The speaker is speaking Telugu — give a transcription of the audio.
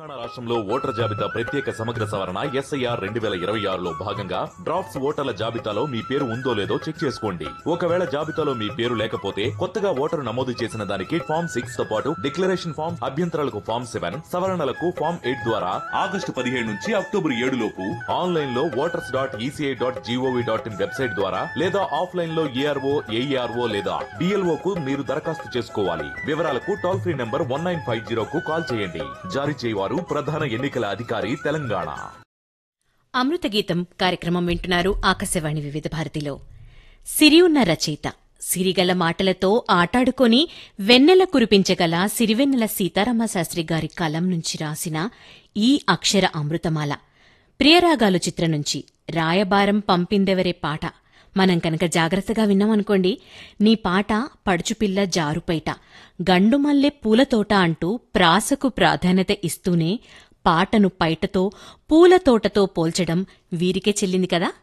తెలంగాణ రాష్ట్రంలో ఓటర్ జాబితా ప్రత్యేక సమగ్ర సవరణ ఎస్ఐఆర్ రెండు వేల ఇరవై ఆరులో భాగంగా డ్రాఫ్ట్స్ ఓటర్ల జాబితాలో మీ పేరు ఉందో లేదో చెక్ చేసుకోండి ఒకవేళ జాబితాలో మీ పేరు లేకపోతే కొత్తగా ఓటరు నమోదు చేసిన దానికి ఫామ్ సిక్స్ తో పాటు డిక్లరేషన్ ఫామ్ అభ్యంతరాలకు ఫామ్ సెవెన్ సవరణలకు ఫామ్ ఎయిట్ ద్వారా ఆగస్టు పదిహేడు నుంచి అక్టోబర్ ఏడు లోపు ఆన్లైన్ లో voters dot ECI dot GOV dot in website ద్వారా లేదా ఆఫ్లైన్ లో ఏఆర్ఓ ఏఈఆర్ఓ లేదా డిఎల్ఓ కు మీరు దరఖాస్తు చేసుకోవాలి వివరాలకు toll free number one nine five zero కు కాల్ చేయండి జారీ చేయవారు ప్రధాన ఎన్నికల అధికారి తెలంగాణ అమృత గీతం కార్యక్రమం వింటున్నారు ఆకాశవాణి వివిధ భారతిలో సిరి ఉన్న రచయిత సిరిగల మాటలతో ఆటాడుకొని వెన్నెల కురిపించగల సిరివెన్నెల సీతారామ శాస్త్రి గారి కలం నుంచి రాసిన ఈ అక్షర అమృతమాల ప్రియరాగాలు చిత్రం నుంచి రాయబారం పంపిందెవరే పాట మనం కనుక జాగ్రత్తగా విన్నామనుకోండి నీ పాట పడుచుపిల్ల జారుపైట గండుమల్లె పూలతోట అంటూ ప్రాసకు ప్రాధాన్యత ఇస్తూనే పాటను పైటతో పూలతోటతో పోల్చడం వీరికే చెల్లింది కదా